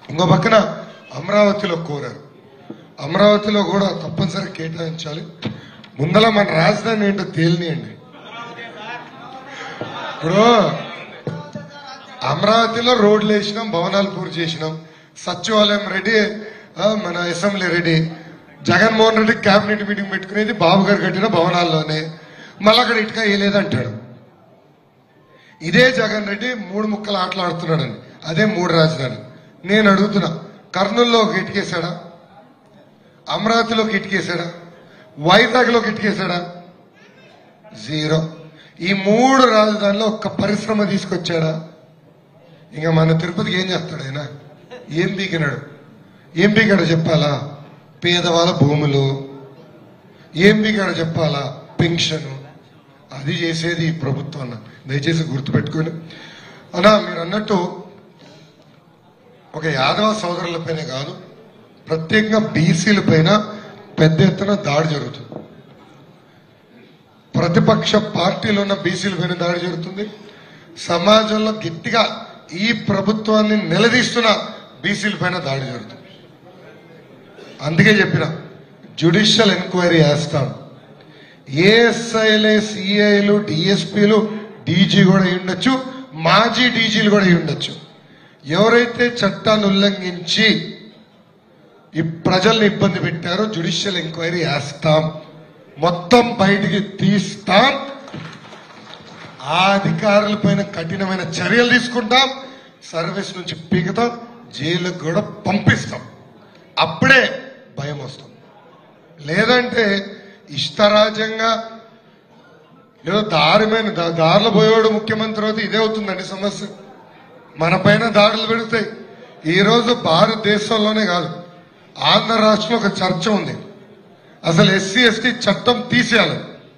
ఇంకో పక్కన అమరావతిలో కోరారు అమరావతిలో కూడా తప్పనిసరి కేటాయించాలి ముందల మన రాజధాని ఏంటో తేలినియండి ఇప్పుడు అమరావతిలో రోడ్లు వేసినాం భవనాలు పూర్తి చేసినాం సచివాలయం రెడీ ఆ, మన assembly ready Jaganmohan Reddy cabinet meeting పెట్టుకునేది బాబు గారు కట్టిన భవనాల్లోనే మళ్ళీ అక్కడ ఇటుక వేయలేదంటాడు ఇదే జగన్ రెడ్డి మూడు ముక్కలు ఆటలాడుతున్నాడని అదే మూడు రాజధాని నేను అడుగుతున్నా కర్నూలులో ఒక ఇటుకేశాడా అమరావతిలోకి ఇటుకేశాడా వైజాగ్లోకి ఇటుకేశాడా జీరో ఈ మూడు రాజధానిలో ఒక్క పరిశ్రమ తీసుకొచ్చాడా ఇంకా మన తిరుపతికి ఏం చేస్తాడు ఆయన ఏం పీకినాడు ఏం పీకాడో చెప్పాలా పేదవాళ్ళ భూములు ఏం పీకాడో చెప్పాలా పెన్షన్ అది చేసేది ఈ ప్రభుత్వం అన్న దయచేసి గుర్తుపెట్టుకొని అన్నా మీరు అన్నట్టు ఒక యాదవ సోదరులపైనే కాదు ప్రత్యేకంగా బీసీల పైన పెద్ద ఎత్తున దాడి జరుగుతుంది ప్రతిపక్ష పార్టీలో ఉన్న బీసీల పైన దాడి జరుగుతుంది సమాజంలో గట్టిగా ఈ ప్రభుత్వాన్ని నిలదీస్తున్న బీసీల పైన దాడి జరుగుతుంది అందుకే చెప్పిన జ్యుడిషియల్ ఎంక్వైరీ వేస్తాం ఏఎస్ఐలే సిఐలు డిఎస్పీలు డీజీ కూడా అయి ఉండొచ్చు మాజీ డీజీలు కూడా అయి ఉండొచ్చు ఎవరైతే చట్టాన్ని ఉల్లంఘించి ఈ ప్రజల్ని ఇబ్బంది పెట్టారో జ్యుడిషియల్ ఎంక్వైరీ వేస్తాం మొత్తం బయటికి తీస్తాం ఆ అధికారులపైన కఠినమైన చర్యలు తీసుకుంటాం సర్వీస్ నుంచి పీకుతాం జైలుకు కూడా పంపిస్తాం అప్పుడే భయం వస్తుంది లేదంటే ఇష్టరాజ్యంగా ఏదో దారి మీద దా- దారిలో పోయేవాడు ముఖ్యమంత్రి అవుతే ఇదే అవుతుందండి సమస్య మన పైన దాడులు పెడతాయి ఈ రోజు భారతదేశంలోనే కాదు ఆంధ్ర రాష్ట్రంలో ఒక చర్చ ఉంది అసలు ఎస్సీ ఎస్టీ చట్టం తీసేయాలి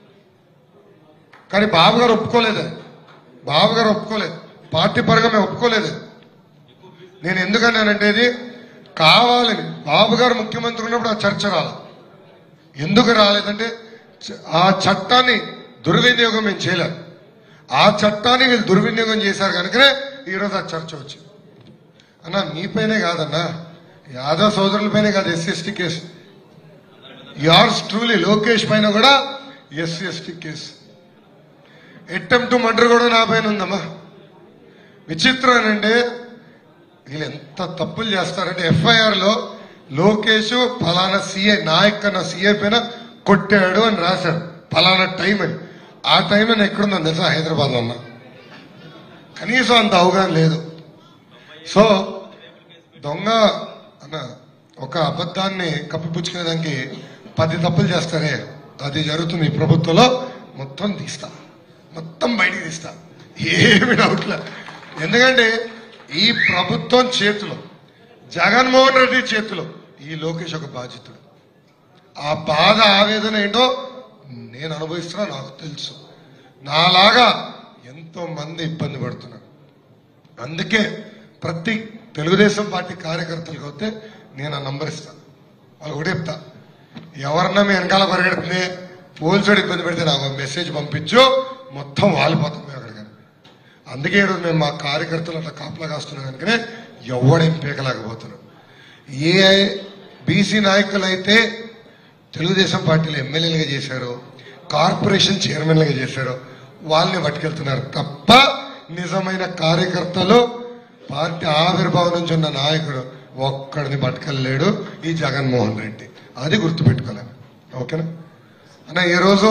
కానీ బాబు గారు ఒప్పుకోలేదు అది. బాబు గారు ఒప్పుకోలేదు పార్టీ పరంగా మేము ఒప్పుకోలేదు అది. నేను ఎందుకన్నానంటే ఇది కావాలని బాబు గారు ముఖ్యమంత్రి ఉన్నప్పుడు ఆ చర్చ రాలి ఎందుకు రాలేదంటే చ- ఆ చట్టాన్ని దుర్వినియోగం మేము చేయలేదు ఆ చట్టాన్ని వీళ్ళు దుర్వినియోగం చేశారు కనుకనే ఈరోజు ఆ చర్చ వచ్చింది అన్న మీపైనే కాదన్నా యాదవ్ సోదరులపైనే కాదు SC ST case yours truly Lokesh పైన కూడా SC ST case attempt murder కూడా నా పైన ఉందమ్మా విచిత్రం ఏంటంటే వీళ్ళు ఎంత తప్పులు చేస్తారంటే ఎఫ్ఐఆర్ లో లోకేష్ ఫలానా సీఐ నాయక్ అన్న సీఐ పైన కొట్టాడు అని రాశారు ఫలానా టైం అని ఆ టైంలో నేను ఎక్కడున్నాను తెలుసా హైదరాబాద్ లో ఉన్నా కనీసం అంత అవగాహన లేదు సో దొంగ అన్న ఒక అబద్ధాన్ని కప్పిపుచ్చుకునేదానికి పది తప్పులు చేస్తారే అది జరుగుతుంది ఈ ప్రభుత్వంలో మొత్తం తీస్తా మొత్తం బయటికి తీస్తా ఏమి డౌట్లే ఎందుకంటే ఈ ప్రభుత్వం చేతిలో జగన్మోహన్ రెడ్డి చేతిలో ఈ లోకేష్ ఒక బాధితుడు ఆ బాధ ఆవేదన ఏంటో నేను అనుభవిస్తున్నా నాకు తెలుసు నాలాగా ఎంతో మంది ఇబ్బంది పడుతున్నారు అందుకే ప్రతి తెలుగుదేశం పార్టీ కార్యకర్తలకు అయితే నేను ఆ నంబర్ ఇస్తాను వాళ్ళు కూడా చెప్తా ఎవరన్నా మీ వెనకాల పరిగెడుతుంది పోలీసుడు ఇబ్బంది పెడితే నాకు ఒక మెసేజ్ పంపించు మొత్తం వాలిపోతాం మేము అక్కడికి అందుకే ఈరోజు మేము మా కార్యకర్తలు అట్లా కాపలా కాస్తున్నాం కనుకనే ఎవడేం పీకలేకపోతున్నారు ఏ బీసీ నాయకులు అయితే తెలుగుదేశం పార్టీలో ఎమ్మెల్యేలుగా చేశారో కార్పొరేషన్ చైర్మన్లుగా చేశారో వాళ్ళని పట్టుకెళ్తున్నారు తప్ప నిజమైన కార్యకర్తలు పార్టీ ఆవిర్భావం నుంచి ఉన్న నాయకుడు ఒక్కడిని పట్టుకెళ్ళలేడు ఈ జగన్మోహన్ రెడ్డి అది గుర్తుపెట్టుకోలేము ఓకేనా అన్న ఈరోజు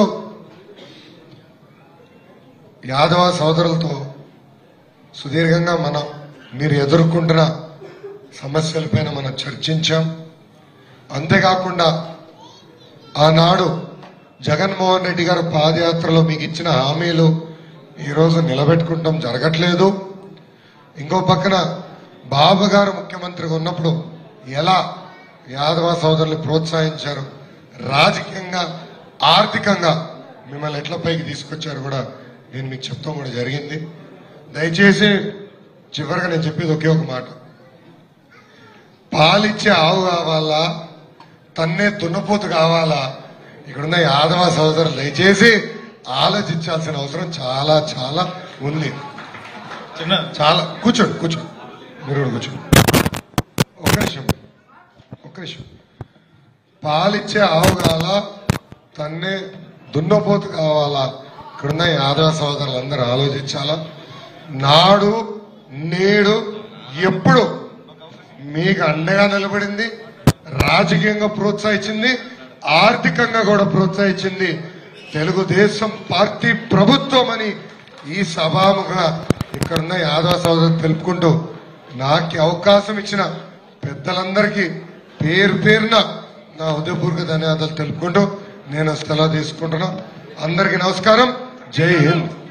యాదవ సోదరులతో సుదీర్ఘంగా మనం మీరు ఎదుర్కొంటున్న సమస్యలపైన మనం చర్చించాం అంతేకాకుండా ఆనాడు జగన్మోహన్ రెడ్డి గారు పాదయాత్రలో మీకు ఇచ్చిన హామీలు ఈరోజు నిలబెట్టుకుంటాం జరగట్లేదు ఇంకో పక్కన బాబు గారు ముఖ్యమంత్రిగా ఉన్నప్పుడు ఎలా యాదవ సోదరులు ప్రోత్సహించారు రాజకీయంగా ఆర్థికంగా మిమ్మల్ని ఎట్ల పైకి తీసుకొచ్చారు కూడా నేను మీకు చెప్తాం కూడా జరిగింది దయచేసి చివరిగా నేను చెప్పేది ఒకే ఒక మాట పాలిచ్చే ఆవు కావాలా తన్నే దున్నపోతు కావాలా ఇక్కడున్న యాదవ సోదరులు దయచేసి ఆలోచించాల్సిన అవసరం చాలా చాలా ఉంది చిన్న చాలా కూర్చోండి కూర్చోండి మీరు కూడా కూర్చోండి విషయం పాలిచ్చే ఆవు కావాలా తన్నే దున్నపోతు కావాలా ఇక్కడున్న యాదవ సోదరులందరూ ఆలోచించాలా నాడు నేడు ఎప్పుడు మీకు అండగా నిలబడింది రాజకీయంగా ప్రోత్సహించింది ఆర్థికంగా కూడా ప్రోత్సహించింది తెలుగుదేశం పార్టీ ప్రభుత్వం అని ఈ సభాముగా ఇక్కడున్న యాదవ సోదరు తెలుపుకుంటూ నాకు ఈ అవకాశం ఇచ్చిన పెద్దలందరికీ పేరు పేరున నా హృదయపూర్వక ధన్యవాదాలు తెలుపుకుంటూ నేను సెలవు తీసుకుంటున్నా అందరికీ నమస్కారం జై హింద్